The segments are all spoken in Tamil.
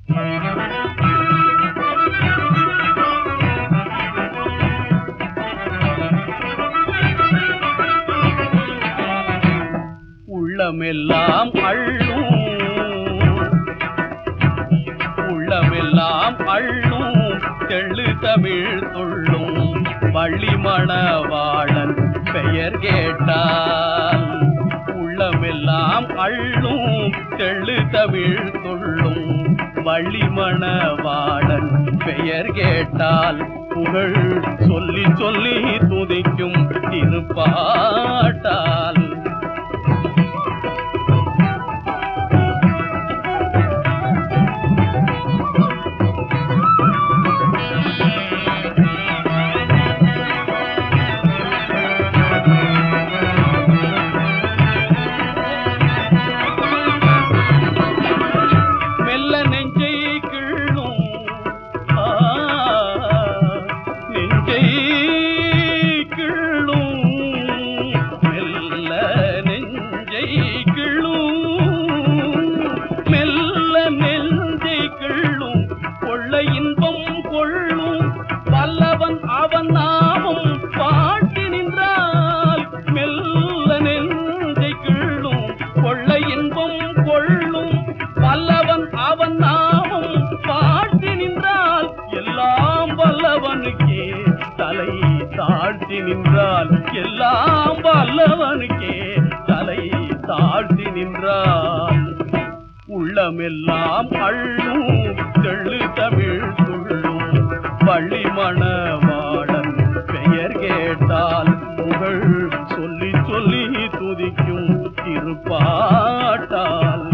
உள்ளமெல்லாம் அள்ளும் உள்ளமெல்லாம் அள்ளும் தெள்ளு தமிழ் துள்ளும் வள்ளிமணவாளன் பெயர் கேட்டால் உள்ளமெல்லாம் அள்ளும் தெள்ளு தமிழ் துள்ளும் வள்ளிமணவாளன் பெயர் கேட்டால் புகழ் சொல்லி சொல்லி துதிக்கும் திருப்பாட்டால் மெல்ல நெஞ்சை கிள்ளும் ஆ, நெஞ்சை கிள்ளும் மெல்ல நெஞ்சை கிள்ளும் மெல்ல நெஞ்சை கிள்ளும் கொள்ள இன்பம் கொள்ளும் வல்லவன் அவன் நாமம் பாட்டி நின்றால் மெல்ல நெஞ்சை கிள்ளும் கொள்ள இன்பம் கொள்ளும் வல்லவன் அவன் நாமம் பாட்டி நின்றால் எல்லாம் வல்லவனுக்கே தலை தாழ்த்தி நின்றால் எல்லாம் வல்லவனுக்கே தலை தாழ்த்தி நின்றால் உள்ளமெல்லாம் அள்ளும் தெள்ளு தமிழ் துள்ளும் வள்ளிமணவாளன் பெயர் கேட்டால் புகழ் சொல்லி சொல்லி துதிக்கும் திருப்பாட்டால்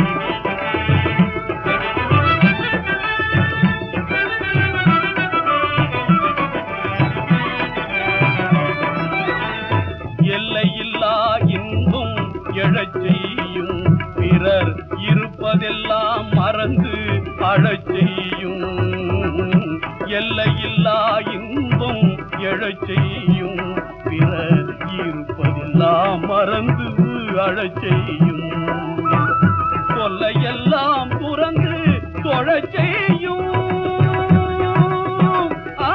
எல்லையில்லா இன்பம் எழச் செய்யும் பிறர் இருப்பதெல்லாம் மறந்து அழச் செய்யும் எல்லையில்லா இன்பம் எழச் செய்யும் பிறர் இருப்பதெல்லாம் மறந்து அழச் செய்யும் கொல்லையெல்லாம் துறந்து தொழச் செய்யும் ஆ,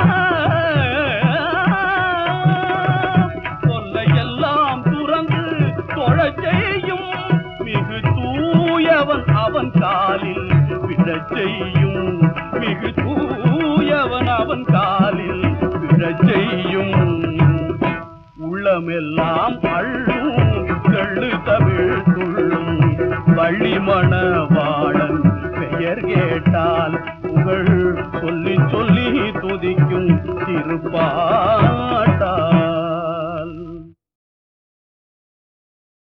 கொல்லையெல்லாம் துறந்து தொழச் செய்யும் மிகு தூயவன் அவன் காலில் விழச் செய்யும் மிகு தூயவன் அவன் காலில் விழச் செய்யும் உள்ளமெல்லாம் அள்ளும் தெள்ளு தமிழ் துள்ளும் வள்ளிமணவாளன் பெயர் கேட்டால் புகழ் சொல்லி